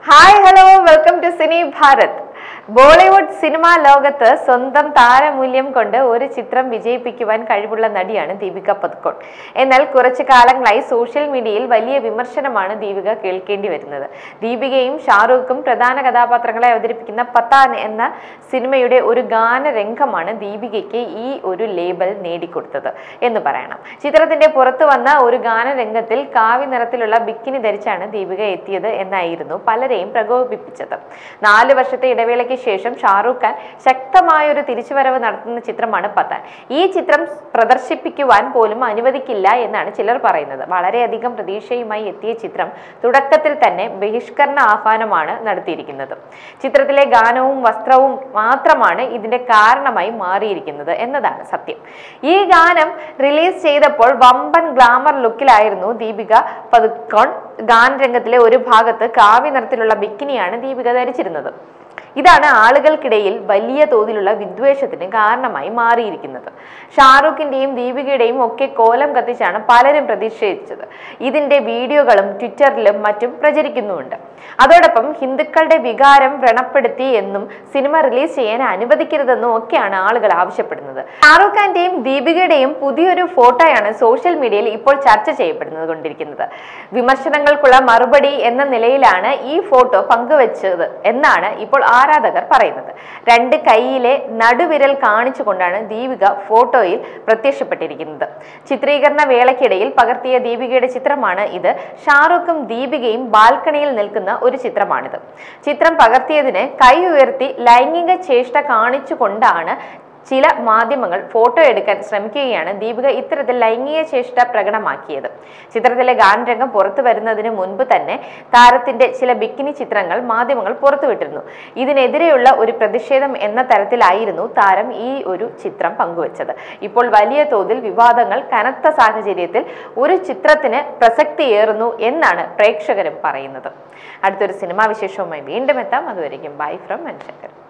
hi hello welcome to cine Bharat Bollywood cinema ലോകത്ത് സ്വന്തം താരമൂല്യം കൊണ്ട് ഒരു ചിത്രം വിജയിപ്പിക്കുവാൻ കഴിവുള്ള നടിയാണ് ദീപിക പതുക്കോൺ എന്നാൽ കുറച്ചു കാലങ്ങളായി സോഷ്യൽ മീഡിയയിൽ വലിയ വിമർശനമാണ് ദീപിക കേൾക്കേണ്ടി വരുന്നത് ദീപികയും ഷാറൂഖും പ്രധാന കഥാപാത്രങ്ങളെ അവതരിപ്പിക്കുന്ന പത്താൻ എന്ന സിനിമയുടെ ഒരു ഗാനരംഗമാണ് ദീപികയ്ക്ക് ഈ ഒരു ലേബൽ നേടിക്കൊടുത്തത് എന്ന് പറയണം ചിത്രത്തിന്റെ പുറത്തു വന്ന ഒരു ഗാനരംഗത്തിൽ കാവി നിറത്തിലുള്ള ബിക്കിനി ധരിച്ചാണ് ദീപിക എത്തിയത് എന്നായിരുന്നു പലരെയും പ്രകോപിപ്പിച്ചത് നാല് വർഷത്തെ ഇടവേളയ്ക്ക് ശേഷം ഷാറൂഖ് ഖാൻ ശക്തമായ ഒരു തിരിച്ചുവരവ് നടത്തുന്ന ചിത്രമാണ് പത്താൻ ഈ ചിത്രം പ്രദർശിപ്പിക്കുവാൻ പോലും അനുവദിക്കില്ല എന്നാണ് ചിലർ പറയുന്നത് വളരെയധികം പ്രതീക്ഷയുമായി എത്തിയ ചിത്രം തുടക്കത്തിൽ തന്നെ ബഹിഷ്കരണ ആഹ്വാനമാണ് നടത്തിയിരിക്കുന്നത് ചിത്രത്തിലെ ഗാനവും വസ്ത്രവും മാത്രമാണ് ഇതിന്റെ കാരണമായി മാറിയിരിക്കുന്നത് എന്നതാണ് സത്യം ഈ ഗാനം റിലീസ് ചെയ്തപ്പോൾ വമ്പൻ ഗ്ലാമർ ലുക്കിലായിരുന്നു ദീപിക പതുക്കോൺ ഗാനരംഗത്തിലെ ഒരു ഭാഗത്ത് കാവ്യ നിറത്തിലുള്ള ബിക്കിനിയാണ് ദീപിക ധരിച്ചിരുന്നത് ഇതാണ് ആളുകൾക്കിടയിൽ വലിയ തോതിലുള്ള വിദ്വേഷത്തിന് കാരണമായി മാറിയിരിക്കുന്നത് ഷാറൂഖിന്റെയും ദീപികയുടെയും ഒക്കെ കോലം കത്തിച്ചാണ് പലരും പ്രതിഷേധിച്ചത് ഇതിന്റെ വീഡിയോകളും ട്വിറ്ററിലും മറ്റും പ്രചരിക്കുന്നുമുണ്ട് അതോടൊപ്പം ഹിന്ദുക്കളുടെ വികാരം വ്രണപ്പെടുത്തി എന്നും സിനിമ റിലീസ് ചെയ്യാൻ അനുവദിക്കരുതെന്നും ഒക്കെയാണ് ആളുകൾ ആവശ്യപ്പെടുന്നത് ഷാറൂഖ് ഖാന്റെയും ദീപികയുടെയും പുതിയൊരു ഫോട്ടോയാണ് സോഷ്യൽ മീഡിയയിൽ ഇപ്പോൾ ചർച്ച ചെയ്യപ്പെടുന്നത് കൊണ്ടിരിക്കുന്നത് വിമർശനങ്ങൾക്കുള്ള മറുപടി എന്ന നിലയിലാണ് ഈ ഫോട്ടോ പങ്കുവച്ചത് എന്നാണ് ഇപ്പോൾ ആരാധകർ പറയുന്നത് രണ്ട് കൈയിലെ നടുവിരൽ കാണിച്ചുകൊണ്ടാണ് ദീപിക ഫോട്ടോയിൽ പ്രത്യക്ഷപ്പെട്ടിരിക്കുന്നത് ചിത്രീകരണ വേളയ്ക്കിടയിൽ പകർത്തിയ ദീപികയുടെ ചിത്രമാണ് ഇത് ഷാറൂഖും ദീപികയും ബാൽക്കണിയിൽ നിൽക്കുന്ന ഒരു ചിത്രമാണിത് ചിത്രം പകർത്തിയതിന് കൈ ഉയർത്തി ലൈംഗിക ചേഷ്ട കാണിച്ചുകൊണ്ടാണ് ചില മാധ്യമങ്ങൾ ഫോട്ടോ എടുക്കാൻ ശ്രമിക്കുകയാണ് ദീപിക ഇത്തരത്തിൽ ലൈംഗിക ചേഷ്ട പ്രകടമാക്കിയത് ചിത്രത്തിലെ ഗാനരംഗം പുറത്തു വരുന്നതിന് മുൻപ് തന്നെ താരത്തിന്റെ ചില ബിക്കിനി ചിത്രങ്ങൾ മാധ്യമങ്ങൾ പുറത്തുവിട്ടിരുന്നു ഇതിനെതിരെയുള്ള ഒരു പ്രതിഷേധം എന്ന തരത്തിലായിരുന്നു താരം ഈ ഒരു ചിത്രം പങ്കുവച്ചത് ഇപ്പോൾ വലിയ തോതിൽ വിവാദങ്ങൾ കനത്ത സാഹചര്യത്തിൽ ഒരു ചിത്രത്തിന് പ്രസക്തിയേറുന്നു എന്നാണ് പ്രേക്ഷകരും പറയുന്നത് അടുത്തൊരു സിനിമാ വിശേഷവുമായി വീണ്ടും എത്താം അതുവരെയും ബൈ ഫ്രം മനുഷ്യക്കർ